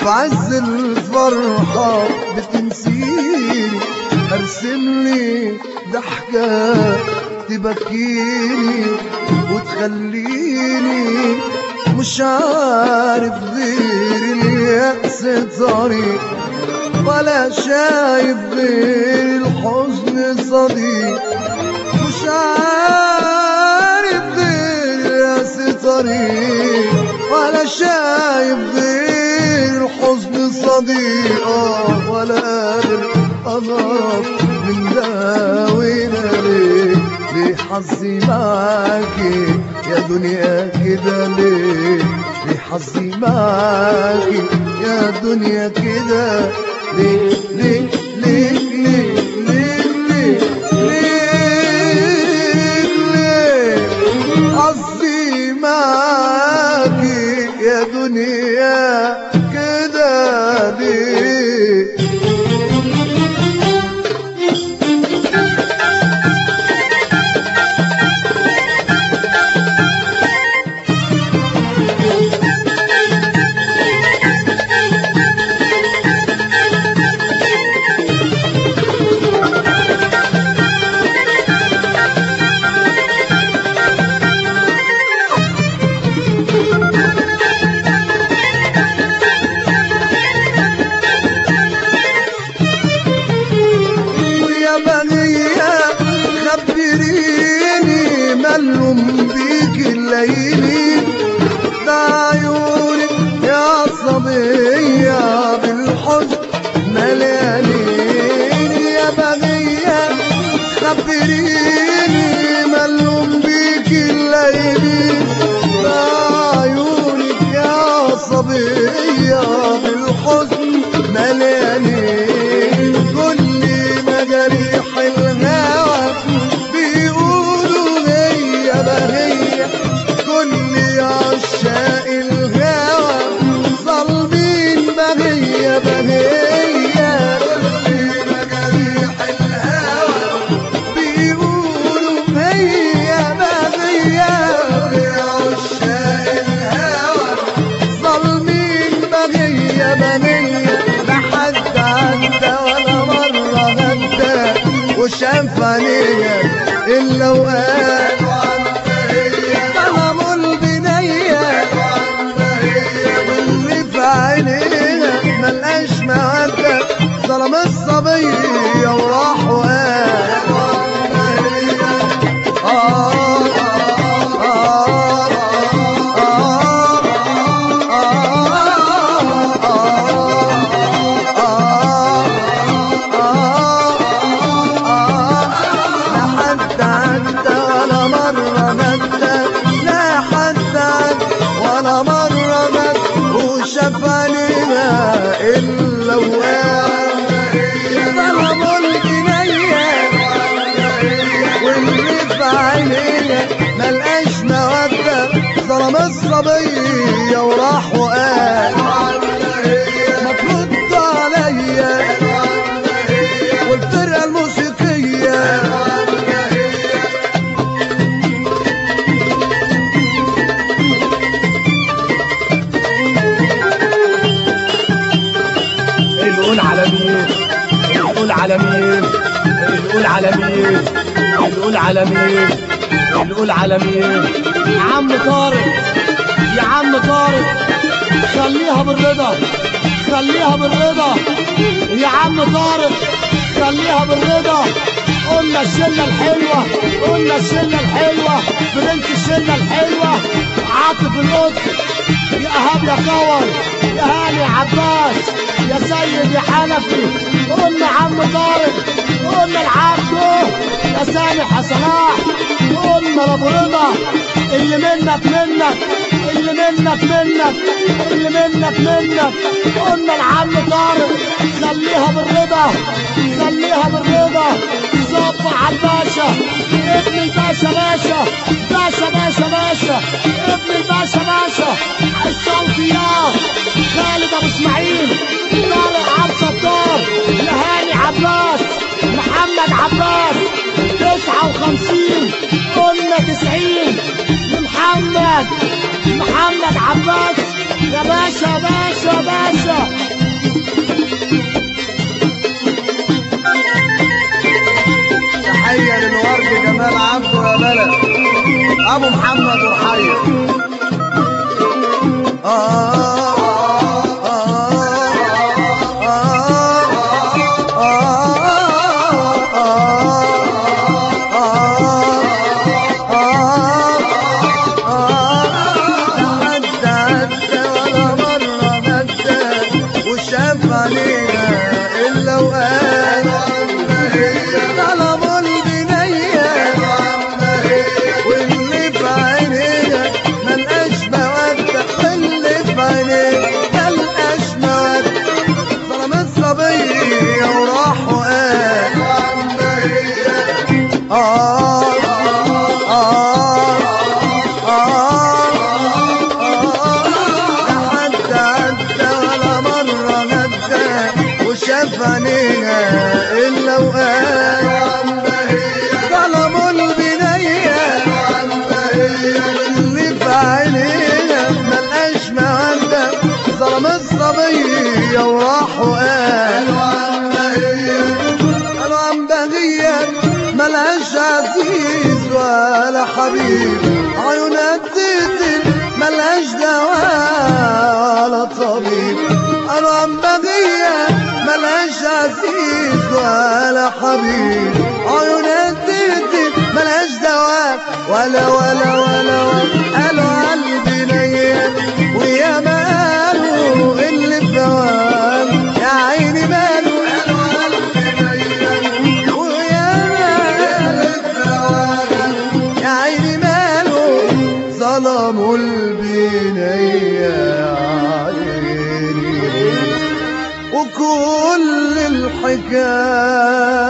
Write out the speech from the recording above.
في عز الفرحة بتنسيني ارسم لي ضحكة تبكيني وتخليني مش عارف غير اليأس طريق ولا شايف غير الحزن صديق مش عارف غير اليأس طريق ولا شايف غير الحزن صديق آه، ولا قادر أضرب من ده وده ليه ليه حظي معاكي يا دنيا كده ليه ليه حظي معاكي يا دنيا كده ليه ليه ليه ليه ليه ليه ليه ليه حظي معاكي يا دنيا كده ليه ويا بنية خبريني ملهم بيك الليلي ده عيونك يا صبية بالحزن مليانين يا بنية خبريني ملهم بيك الليلي ده عيونك يا صبية بالحزن مليانين كل مجاريح الهوى بيقولوا هي بهية كل عشاق الهوى ظالمين بهية بهية كل مجاريح الهوى بيقولوا هي بهية عشاق الهوى ظالمين بغية بغية لا حد عدى ولا مرة غدى وشاف عينيا إلا وقال ظلموا البنية واللي في عينيها ملقاش مودة ظلم الصبية وراح لا حد عدى ولا مرة مدى لا حد عدى ولا مرة مدى وشاف علينا إلا وقال ظلموا الجنية واللي في عينينا ملقاش مودة ظلم الصبية وراح وقال ما ترد عليا والفرقة الموسيقية نقول على مين نقول على مين نقول على مين نقول على مين نقول على مين يا عم طارق يا عم طارق خليها بالرضا خليها بالرضا يا عم طارق خليها بالرضا قلنا الشلة الحلوة قلنا الشلة الحلوة بنت الشلة الحلوة عاطف القدس يا ايهاب يا كور يا هاني عباس يا سيد يا حنفي قلنا عم طارق قلنا العبدو يا سامح يا صلاح قلنا لابو رضا اللي منك منك اللي منك منك اللي منك منك قلنا العم طارق خليها بالرضا خليها بالرضا صب على الباشا ابن الباشا باشا باشا باشا باشا ابن الباشا باشا الصوتيات خالد ابو اسماعيل طارق عبد الستار لهاني عباس محمد عباس تسعة وخمسين قلنا تسعين لمحمد محمد عباس يا باشا يا باشا يا باشا تحية للورد جمال عبده يا بلد ابو محمد ورحية آه علينا إلا وقال طلبوا البنية واللي في عينينا ملقاش مودة واللي في عينينا ملقاش مودة ظلم الصبية وراح وقال آه آه لحد عدى ولا مرة ندى وشاف عينينا إلا وقال ظلموا البنية اللي في عينينا ملقاش مودة ظلم الصبية وراح وقال قالوا عم بغية ملهاش عزيز ولا حبيب عيونها تقتل ملهاش دواء ولا طبيب قالوا عم بغية ملهاش عزيز ولا حبيب عيونها تقتل ملهاش دواء ولا ولا ولا ولا قالوا قلبي نيال ويا ماله اللي في دوام يا عيني ماله قالوا قلبي نيال ويا ماله في دوام يا عيني ماله ظلموا البنية يا عيني وكل الحكاية